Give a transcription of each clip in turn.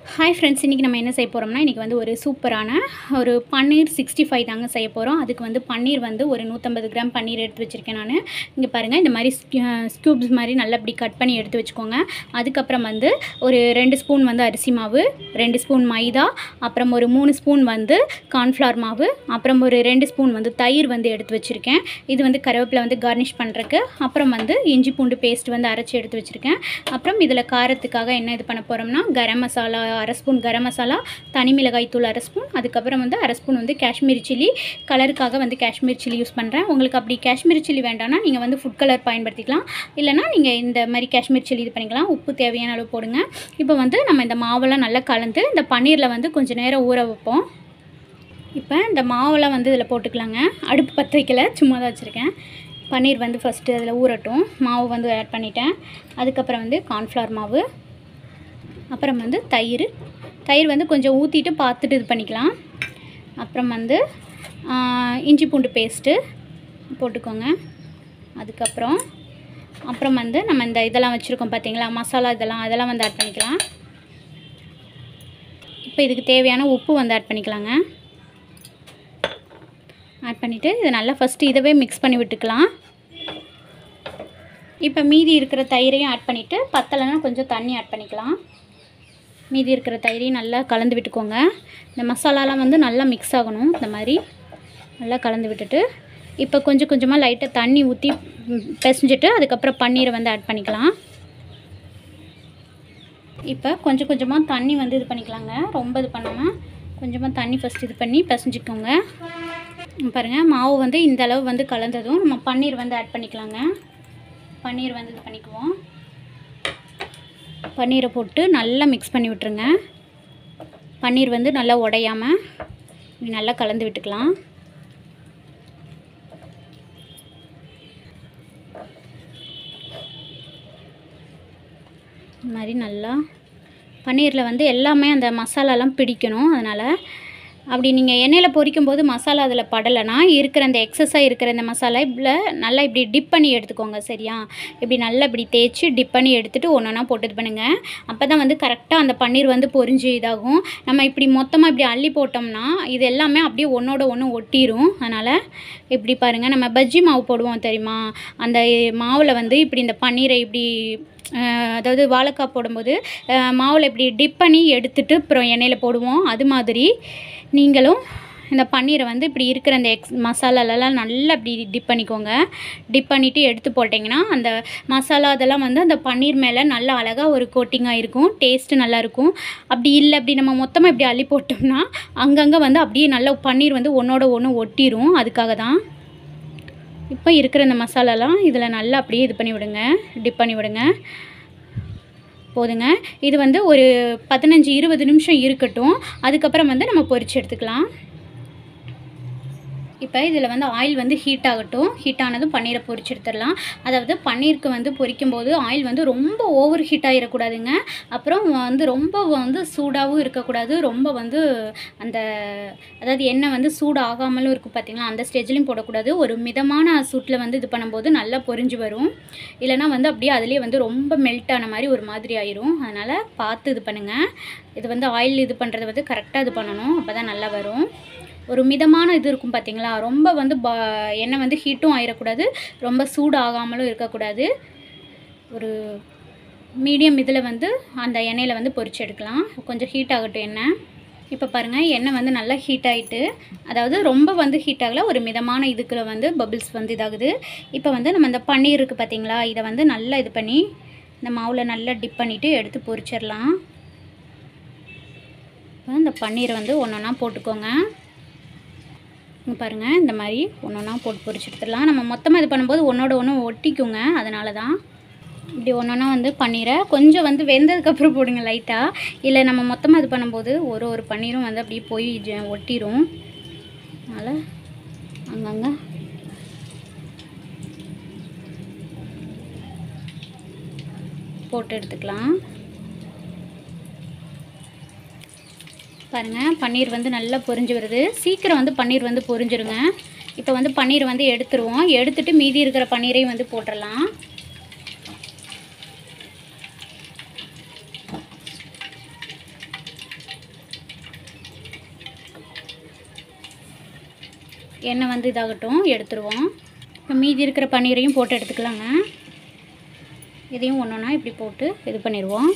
hi friends இன்றைக்கி நம்ம என்ன செய்ய போகிறோம்னா இன்றைக்கி வந்து ஒரு சூப்பரான ஒரு பன்னீர் சிக்ஸ்டி ஃபைவ் தாங்க செய்ய போகிறோம் அதுக்கு வந்து பன்னீர் வந்து ஒரு நூற்றம்பது கிராம் பன்னீர் எடுத்து வச்சுருக்கேன் நான் இங்கே பாருங்கள் இந்த மாதிரி ஸ்கியூப்ஸ் மாதிரி நல்லா இப்படி கட் பண்ணி எடுத்து வச்சுக்கோங்க அதுக்கப்புறம் வந்து ஒரு ரெண்டு ஸ்பூன் வந்து அரிசி மாவு ரெண்டு ஸ்பூன் மைதா அப்புறம் ஒரு மூணு ஸ்பூன் வந்து கார்ன்ஃப்ளவர் மாவு அப்புறம் ஒரு ரெண்டு ஸ்பூன் வந்து தயிர் வந்து எடுத்து வச்சுருக்கேன் இது வந்து கருவேப்பிலை வந்து கார்னிஷ் பண்ணுறக்கு அப்புறம் வந்து இஞ்சி பூண்டு பேஸ்ட் வந்து அரைச்சி எடுத்து வச்சுருக்கேன் அப்புறம் இதில் காரத்துக்காக என்ன இது பண்ண போகிறோம்னா கரம் மசாலா அரை ஸ்பூன் கரம் மசாலா தனி மிளகாய் தூள் அரை ஸ்பூன் அதுக்கப்புறம் வந்து அரை ஸ்பூன் வந்து காஷ்மீரி சில்லி கலருக்காக வந்து காஷ்மீர் சில்லி யூஸ் பண்ணுறேன் உங்களுக்கு அப்படி காஷ்மீரி சில்லி வேண்டாம்னா நீங்கள் வந்து ஃபுட் கலர் பயன்படுத்திக்கலாம் இல்லைனா நீங்கள் இந்த மாதிரி காஷ்மீர் சில்லி இது பண்ணிக்கலாம் உப்பு தேவையான அளவு போடுங்க இப்போ வந்து நம்ம இந்த மாவெல்லாம் நல்லா கலந்து இந்த பன்னீரில் வந்து கொஞ்சம் நேரம் ஊற வைப்போம் இப்போ இந்த மாவெல்லாம் வந்து இதில் போட்டுக்கலாங்க அடுப்பு பற்ற வைக்கல சும்மா தான் வச்சுருக்கேன் பன்னீர் வந்து ஃபஸ்ட்டு அதில் ஊறட்டும் மாவு வந்து ஆட் பண்ணிட்டேன் அதுக்கப்புறம் வந்து கார்ன்ஃப்ளவர் மாவு அப்புறம் வந்து தயிர் தயிர் வந்து கொஞ்சம் ஊற்றிட்டு பார்த்துட்டு இது பண்ணிக்கலாம் அப்புறம் வந்து இஞ்சி பூண்டு பேஸ்ட்டு போட்டுக்கோங்க அதுக்கப்புறம் அப்புறம் வந்து நம்ம இந்த இதெல்லாம் வச்சுருக்கோம் பார்த்தீங்களா மசாலா இதெல்லாம் அதெல்லாம் வந்து ஆட் பண்ணிக்கலாம் இப்போ இதுக்கு தேவையான உப்பு வந்து ஆட் பண்ணிக்கலாங்க ஆட் பண்ணிவிட்டு இதை நல்லா ஃபஸ்ட்டு இதவே மிக்ஸ் பண்ணி விட்டுக்கலாம் இப்போ மீதி இருக்கிற தயிரையும் ஆட் பண்ணிவிட்டு பத்தலைன்னா கொஞ்சம் தண்ணி ஆட் பண்ணிக்கலாம் மீதி இருக்கிற தயிரையும் நல்லா கலந்து விட்டுக்கோங்க இந்த மசாலாலாம் வந்து நல்லா மிக்ஸ் ஆகணும் இந்த மாதிரி நல்லா கலந்து விட்டுட்டு இப்போ கொஞ்சம் கொஞ்சமாக லைட்டாக தண்ணி ஊற்றி பிசைஞ்சிட்டு அதுக்கப்புறம் பன்னீரை வந்து ஆட் பண்ணிக்கலாம் இப்போ கொஞ்சம் கொஞ்சமாக தண்ணி வந்து இது பண்ணிக்கலாங்க ரொம்ப இது பண்ணாமல் கொஞ்சமாக தண்ணி ஃபஸ்ட் இது பண்ணி பிசைஞ்சிக்கோங்க பாருங்கள் மாவு வந்து இந்த அளவு வந்து கலந்ததும் நம்ம பன்னீர் வந்து ஆட் பண்ணிக்கலாங்க பன்னீர் வந்து இது பண்ணிக்குவோம் பன்னீரை போட்டு நல்லா மிக்ஸ் பண்ணி விட்டுருங்க பன்னீர் வந்து நல்லா உடையாமல் நல்லா கலந்து விட்டுக்கலாம் இந்த மாதிரி நல்லா பன்னீரில் வந்து எல்லாமே அந்த மசாலாலாம் பிடிக்கணும் அதனால் அப்படி நீங்கள் எண்ணெயில் பொரிக்கும் போது மசாலா அதில் படலைன்னா இருக்கிற அந்த எக்ஸஸாக இருக்கிற இந்த மசாலா இப்படி நல்லா இப்படி டிப் பண்ணி எடுத்துக்கோங்க சரியா இப்படி நல்லா இப்படி தேய்ச்சி டிப் பண்ணி எடுத்துகிட்டு ஒன்று ஒன்றா போட்டு இது பண்ணுங்கள் அப்போ தான் வந்து கரெக்டாக அந்த பன்னீர் வந்து பொரிஞ்சு இதாகும் நம்ம இப்படி மொத்தமாக இப்படி அள்ளி போட்டோம்னா இது எல்லாமே அப்படியே ஒன்றோட ஒன்று ஒட்டிடும் அதனால் இப்படி பாருங்கள் நம்ம பஜ்ஜி மாவு போடுவோம் தெரியுமா அந்த மாவில் வந்து இப்படி இந்த பன்னீரை இப்படி அதாவது வாழைக்காய் போடும்போது மாவில் இப்படி டிப் பண்ணி எடுத்துட்டு அப்புறம் எண்ணெயில் போடுவோம் அது மாதிரி நீங்களும் இந்த பன்னீரை வந்து இப்படி இருக்கிற அந்த எக்ஸ் மசாலாலெல்லாம் நல்லா இப்படி டிப் பண்ணிக்கோங்க டிப் பண்ணிவிட்டு எடுத்து போட்டிங்கன்னா அந்த மசாலா அதெல்லாம் வந்து அந்த பன்னீர் மேலே நல்லா அழகாக ஒரு கோட்டிங்காக இருக்கும் டேஸ்ட்டு நல்லாயிருக்கும் அப்படி இல்லை அப்படி நம்ம மொத்தமாக இப்படி அள்ளி போட்டோம்னா அங்கங்கே வந்து அப்படியே நல்லா பன்னீர் வந்து ஒன்றோட ஒன்று ஒட்டிடும் அதுக்காக தான் இப்போ இருக்கிற இந்த மசாலாலாம் இதில் நல்லா அப்படியே இது பண்ணி விடுங்க டிப் பண்ணி விடுங்க போதுங்க இது வந்து ஒரு பதினஞ்சு இருபது நிமிஷம் இருக்கட்டும் அதுக்கப்புறம் வந்து நம்ம பொரிச்சு எடுத்துக்கலாம் இப்போ இதில் வந்து ஆயில் வந்து ஹீட் ஆகட்டும் ஹீட் ஆனதும் பன்னீரை பொரிச்சு எடுத்துடலாம் அதாவது பன்னீருக்கு வந்து பொரிக்கும் போது ஆயில் வந்து ரொம்ப ஓவர் ஹீட் ஆகிடக்கூடாதுங்க அப்புறம் வந்து ரொம்ப வந்து சூடாகவும் இருக்கக்கூடாது ரொம்ப வந்து அந்த அதாவது எண்ணெய் வந்து சூடு ஆகாமலும் இருக்கும் பார்த்திங்களா அந்த ஸ்டேஜ்லையும் போடக்கூடாது ஒரு மிதமான சூட்டில் வந்து இது பண்ணும்போது நல்லா பொரிஞ்சு வரும் இல்லைனா வந்து அப்படியே அதுலேயே வந்து ரொம்ப மெல்ட் ஆன மாதிரி ஒரு மாதிரி ஆயிரும் அதனால் பார்த்து இது பண்ணுங்கள் இது வந்து ஆயில் இது பண்ணுறது வந்து கரெக்டாக இது பண்ணணும் அப்போ தான் நல்லா வரும் ஒரு மிதமான இது இருக்கும் பார்த்தீங்களா ரொம்ப வந்து ப எண்ணெய் வந்து ஹீட்டும் ஆயிடக்கூடாது ரொம்ப சூடு ஆகாமலும் இருக்கக்கூடாது ஒரு மீடியம் இதில் வந்து அந்த எண்ணெயில் வந்து பொரிச்சு எடுக்கலாம் கொஞ்சம் ஹீட் ஆகட்டும் எண்ணெய் இப்போ பாருங்கள் எண்ணெய் வந்து நல்லா ஹீட் ஆகிட்டு அதாவது ரொம்ப வந்து ஹீட் ஆகலை ஒரு மிதமான இதுக்குள்ள வந்து பபிள்ஸ் வந்து இதாகுது இப்போ வந்து நம்ம இந்த பன்னீர் இருக்குது பார்த்தீங்களா இதை வந்து நல்லா இது பண்ணி இந்த மாவில் நல்லா டிப் பண்ணிவிட்டு எடுத்து பொரிச்சிடலாம் இப்போ இந்த பன்னீரை வந்து ஒன்று ஒன்றா போட்டுக்கோங்க இங்கே பாருங்கள் இந்த மாதிரி ஒன்று ஒன்றா போட்டு பொரிச்சு எடுத்துடலாம் நம்ம மொத்தமாக இது பண்ணும்போது ஒன்றோட ஒன்று ஒட்டிக்குங்க அதனால தான் இப்படி ஒன்று ஒன்றா வந்து பன்னீரை கொஞ்சம் வந்து வெந்ததுக்கப்புறம் போடுங்க லைட்டாக இல்லை நம்ம மொத்தமாக இது பண்ணும்போது ஒரு ஒரு பன்னீரும் வந்து அப்படியே போய் ஒட்டிடும் அதனால் அங்கங்கே போட்டு எடுத்துக்கலாம் பாருங்கள் பன்னீர் வந்து நல்லா பொரிஞ்சு வருது சீக்கிரம் வந்து பன்னீர் வந்து பொரிஞ்சிருங்க இப்போ வந்து பன்னீர் வந்து எடுத்துருவோம் எடுத்துட்டு மீதி இருக்கிற பன்னீரையும் வந்து போட்டுடலாம் எண்ணெய் வந்து இதாகட்டும் எடுத்துருவோம் இப்போ மீதி இருக்கிற பன்னீரையும் போட்டு எடுத்துக்கலாங்க இதையும் ஒன்று ஒன்றா இப்படி போட்டு இது பண்ணிடுவோம்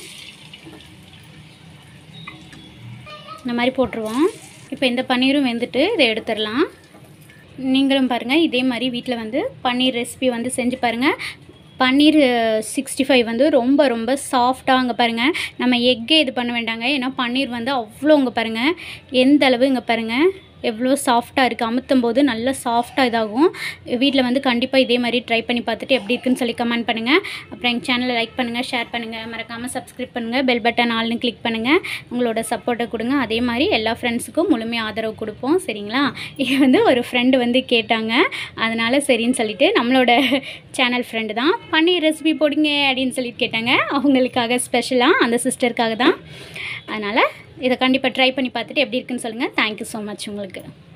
இந்த மாதிரி போட்டுருவோம் இப்போ இந்த பன்னீரும் வெந்துட்டு இதை எடுத்துடலாம் நீங்களும் பாருங்கள் இதே மாதிரி வீட்டில் வந்து பன்னீர் ரெசிபி வந்து செஞ்சு பாருங்கள் பன்னீர் சிக்ஸ்டி ஃபைவ் வந்து ரொம்ப ரொம்ப சாஃப்டாக அங்கே பாருங்கள் நம்ம எக்கே இது பண்ண வேண்டாங்க ஏன்னா பன்னீர் வந்து அவ்வளோ இங்கே பாருங்கள் எந்த அளவு இங்கே பாருங்கள் எவ்வளோ சாஃப்டாக இருக்குது அமுத்தும் போது நல்லா சாஃப்டாக இதாகும் வீட்டில் வந்து கண்டிப்பாக இதே மாதிரி ட்ரை பண்ணி பார்த்துட்டு எப்படி இருக்குன்னு சொல்லி கமெண்ட் பண்ணுங்கள் அப்புறம் எங்கள் சேனலை லைக் பண்ணுங்கள் ஷேர் பண்ணுங்கள் மறக்காமல் சப்ஸ்கிரைப் பண்ணுங்கள் பெல் பட்டன் ஆல்னு கிளிக் பண்ணுங்கள் உங்களோட சப்போர்ட்டை கொடுங்க அதே மாதிரி எல்லா ஃப்ரெண்ட்ஸுக்கும் முழுமையாக ஆதரவு கொடுப்போம் சரிங்களா இது வந்து ஒரு ஃப்ரெண்டு வந்து கேட்டாங்க அதனால் சரின்னு சொல்லிட்டு நம்மளோட சேனல் ஃப்ரெண்டு தான் பன்னீர் ரெசிபி போடுங்க அப்படின்னு சொல்லிட்டு கேட்டாங்க அவங்களுக்காக ஸ்பெஷலாக அந்த சிஸ்டருக்காக தான் அதனால் இதை கண்டிப்பாக ட்ரை பண்ணி பார்த்துட்டு எப்படி இருக்குன்னு சொல்லுங்கள் தேங்க்யூ ஸோ மச் உங்களுக்கு